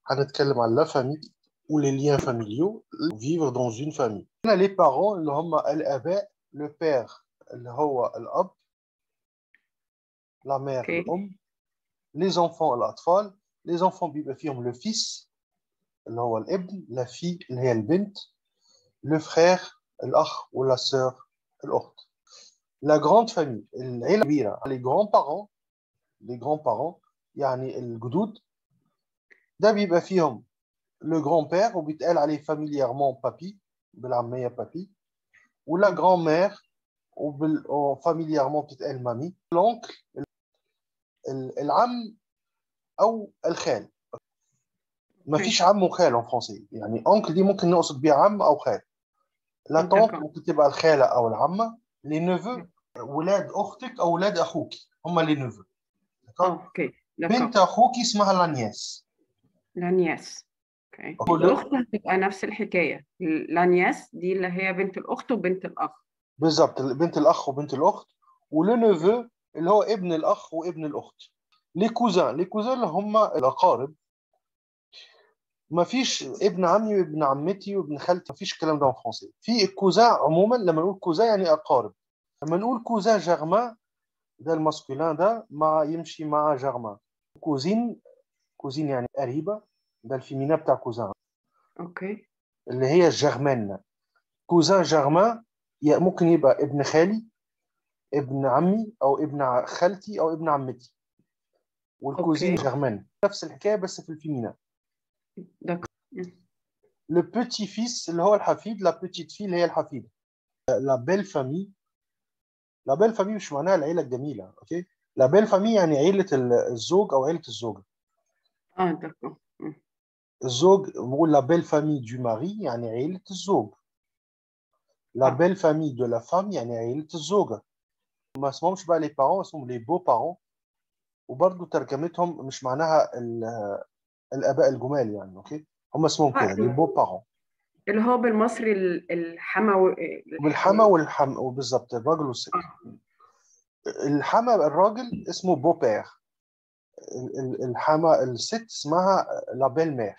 هنتكلم عن لا فامي ou les liens familiaux vivre dans une famille هنا les parents اللي هم الاباء le père اللي هو الاب la mère اوكي الام les enfants الاطفال les enfants بيبقى فيهم le fils اللي هو الابن la fille اللي هي البنت le frère الاخ ولا sœur الاخت la grande famille العيله الكبيره les grands parents les grands parents يعني الجدود ده بيبقى فيهم le grand-père وبيتقال عليه familièrement papi بالعامية papi ولا grand-mère وبال familièrement بتتقال مامي l'oncle ال- العم أو الخال ما فيش عم وخال en français يعني oncle دي ممكن نقصد بيها عم أو خال لا طونت D'accord. ممكن تبقى الخالة أو العمة les neveux ولاد أختك أو ولاد أخوك هم les neveux d'accord اوكي بنت دكتور أخوك اسمها la nièce لانياس اوكي هو ده- الاخت هتبقى نفس الحكايه لانياس دي اللي هي بنت الاخت وبنت الاخ بالظبط بنت الاخ وبنت الاخت ولو نيفو اللي هو ابن الاخ وابن الاخت لي كوزان لي كوزان اللي هم الاقارب ما فيش ابن عمي وابن عمتي وابن خالتي ما فيش الكلام ده في فرنسي في الكوزان عموما لما نقول كوزان يعني اقارب لما نقول كوزان جارمان ده الماسكولين ده مع يمشي مع جارمان كوزين كوزين يعني قريبه ده الفيمينا بتاع كوزان اوكي اللي هي جارمان كوزان جارمان ي- ممكن يبقى ابن خالي ابن عمي او ابن ع- خالتي او ابن عمتي والكوزين أوكي. جارمان نفس الحكايه بس في الفيمينا دكتور لو بوتي فيس اللي هو الحفيد لا بوتيت في اللي هي الحفيده لا بيل فامي لا بيل فامي مش معناها العيله الجميله اوكي لا بيل فامي يعني عيله ال- الزوج او عيله الزوجه اه دكتور الزوج بنقول لا بيل فامي دو ماري يعني عيله الزوج لا آه. بيل فامي دو لا فام يعني عيله الزوجه ما اسمهمش بقى لي بارون اسمهم لي بو بارون وبرضه ترجمتهم مش معناها ال- الاباء الجمال يعني اوكي هم اسمهم كده لي بو بارون اللي هو بالمصري ال- الحما و... بالحما والحم وبالظبط الراجل والست الحما الراجل اسمه بو بير ال- ال- الحما الست اسمها لا بيل مير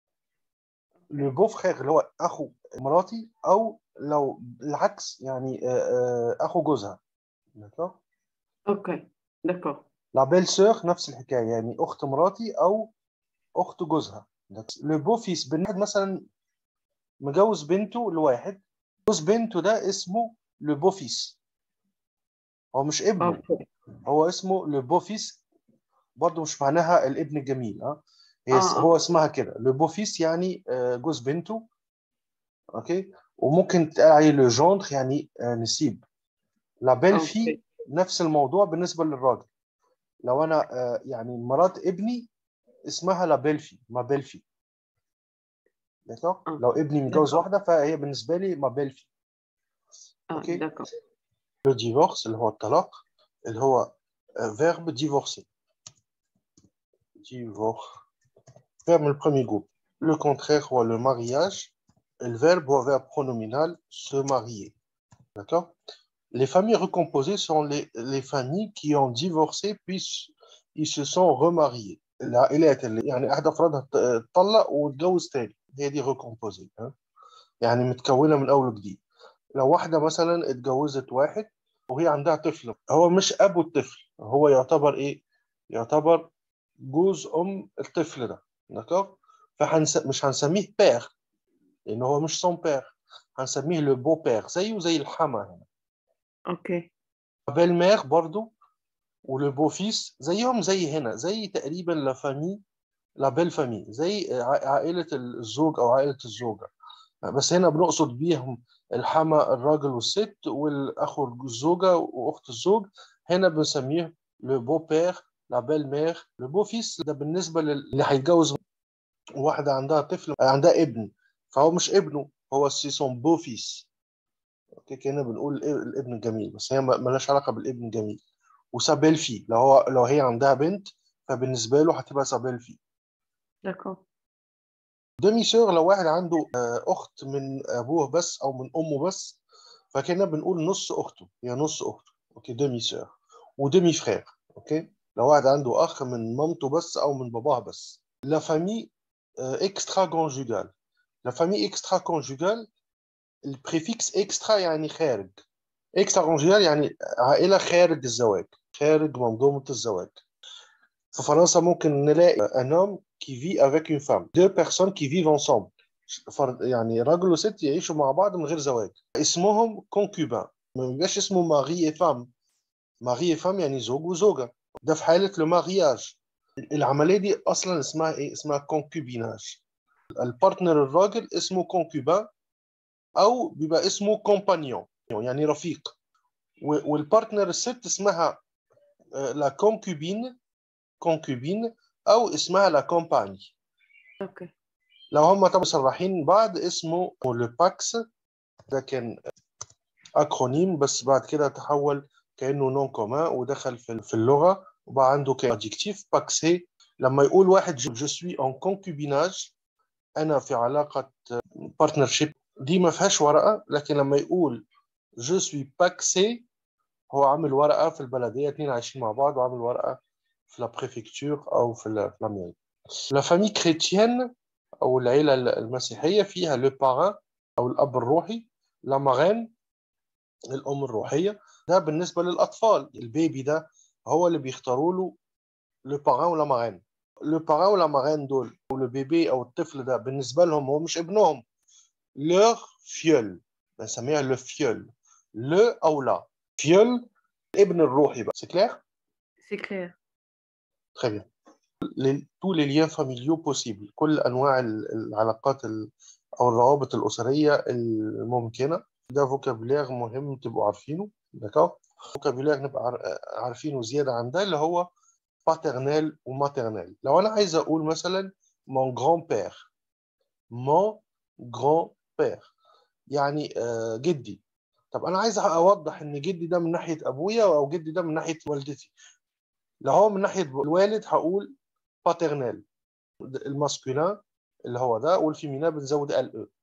لو بو فخير اللي هو اخو مراتي او لو العكس يعني آه، آه، اخو جوزها d'accord اوكي دكتور لا بيل سور نفس الحكايه يعني اخت مراتي او اخت جوزها لو بو فيس بن واحد مثلا مجوز بنته لواحد جوز بنته ده اسمه لو بو فيس هو مش ابنه اوكي هو اسمه لو بو فيس برضه مش معناها الابن الجميل ها هي آه، آه. هو اسمها كده لو بو فيس يعني آه، جوز بنته اوكي وممكن تقال عليه لو جوندر يعني آه، نسيب لا بيل في أوكي. نفس الموضوع بالنسبه للراجل لو انا آه، يعني مرات ابني اسمها لا بيل في ما بيل في d'accord آه. لو ابني متجوز دكتور. واحده فهي بالنسبه لي ما بيل في اه أوكي. دكتور لو ديفورس اللي هو الطلاق اللي هو فيرب ديفورسي ديفور فيرب من البروميي جروب لو كونترير هو لو mariage الفيرب هو فيرب pronominal se marier d'accord les familles recomposées sont les, les familles qui ont divorcé puis ils se sont remariés العائلات اللي يعني احد افرادها اتطلق واتجوز تاني هي دي recomposée ها؟ يعني متكونه من اول وجديد لو واحده مثلا اتجوزت واحد وهي عندها طفل هو مش ابو الطفل هو يعتبر ايه يعتبر جوز ام الطفل ده دكتور فحنس... مش هنسميه بير لان هو مش سون بير هنسميه لو بو بير زيه زي الحما هنا اوكي بيل مير برضو ولو بو فيس زيهم زي هنا زي تقريبا لا فامي لا بيل فامي زي ع- عائله الزوج او عائله الزوجه بس هنا بنقصد بيهم الحما الراجل والست والاخو الزوجه واخت الزوج هنا بنسميه لو بو بير لا بيل مير لو بو فيس ده بالنسبه للي هيتجوز واحده عندها طفل عندها ابن فهو مش ابنه هو سي سون بو فيس اوكي كنا بنقول الإ- الابن الجميل بس هي ما- ملهاش علاقه بالابن الجميل وسابيل في لو هو لو هي عندها بنت فبالنسبه له هتبقى سابيل في دكتور ديمي سور لو واحد عنده آه، اخت من ابوه بس او من امه بس فكنا بنقول نص اخته هي نص اخته اوكي ديمي سور وديمي فرير اوكي لو واحد عنده اخ من مامته بس او من باباه بس لا فامي اكسترا كونجوغال لا فامي اكسترا كونجوغال البريفيكس اكسترا يعني خارج اكسترا كونجوغال يعني عائله خارج الزواج خارج منظومه الزواج في فرنسا ممكن نلاقي un homme qui vit avec une femme deux personnes qui vivent ensemble فرد يعني راجل وست يعيشوا مع بعض من غير زواج اسمهم كونكوبان ما بيبقاش اسمه ماري اي فام ماري اي فام يعني زوج وزوجه ده في حاله لو مارياج العمليه دي اصلا اسمها ايه اسمها كونكوبيناج البارتنر الراجل اسمه كونكوبان او بيبقى اسمه كومبانيون يعني رفيق والبارتنر الست اسمها لا كونكوبين كونكوبين او اسمها لا كومباني اوكي لو هم طبعا مصرحين بعض اسمه لو باكس ده كان اكرونيم بس بعد كده تحول كانه نون كومان ودخل في في اللغه وبقى عنده كادجكتيف باكسي لما يقول واحد جو سوي اون كونكوبيناج انا في علاقه بارتنرشيب دي ما فيهاش ورقه لكن لما يقول جو سوي باكسي هو عامل ورقه في البلديه اتنين عايشين مع بعض وعامل ورقه في لا بريفكتور او في لاميري لا فامي كريتيان او العيله المسيحيه فيها لو باران او الاب الروحي لا مارين الام الروحيه ده بالنسبه للاطفال البيبي ده هو اللي بيختاروا له لو باران ولا مارين لو باران ولا مارين دول او لو بيبي او الطفل ده بالنسبه لهم هو مش ابنهم لور فيول بنسميها لو فيول لو او لا فيول الابن الروحي بقى سي كلير سي كلير Très bien. Les, tous les liens familiaux possibles كل أنواع العلاقات أو الروابط الأسرية الممكنة ده فوكابولير مهم تبقوا عارفينه دكا فوكابولير نبقى عارفينه زيادة عن ده اللي هو باترنيل وماترنيل لو أنا عايز أقول مثلا mon grand-père mon grand-père يعني جدي طب أنا عايز أوضح إن جدي ده من ناحية أبويا أو جدي ده من ناحية والدتي لو هو من ناحيه الوالد هقول باترنال الماسكولين اللي هو ده والفيمينا بنزود ال او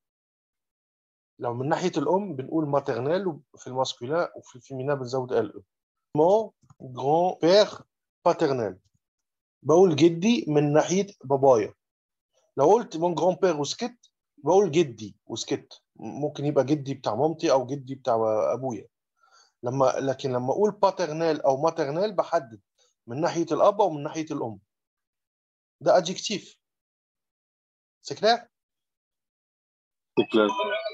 لو من ناحيه الام بنقول ماترنال في الماسكولين وفي الفيمينا بنزود ال او مون غران بير باترنال بقول جدي من ناحيه بابايا لو قلت مون غران بير وسكت بقول جدي وسكت ممكن يبقى جدي بتاع مامتي او جدي بتاع ابويا لما لكن لما اقول باترنال او ماترنال بحدد من ناحيه الاب او من ناحيه الام ده ادجكتيف سي كلير C'est clair.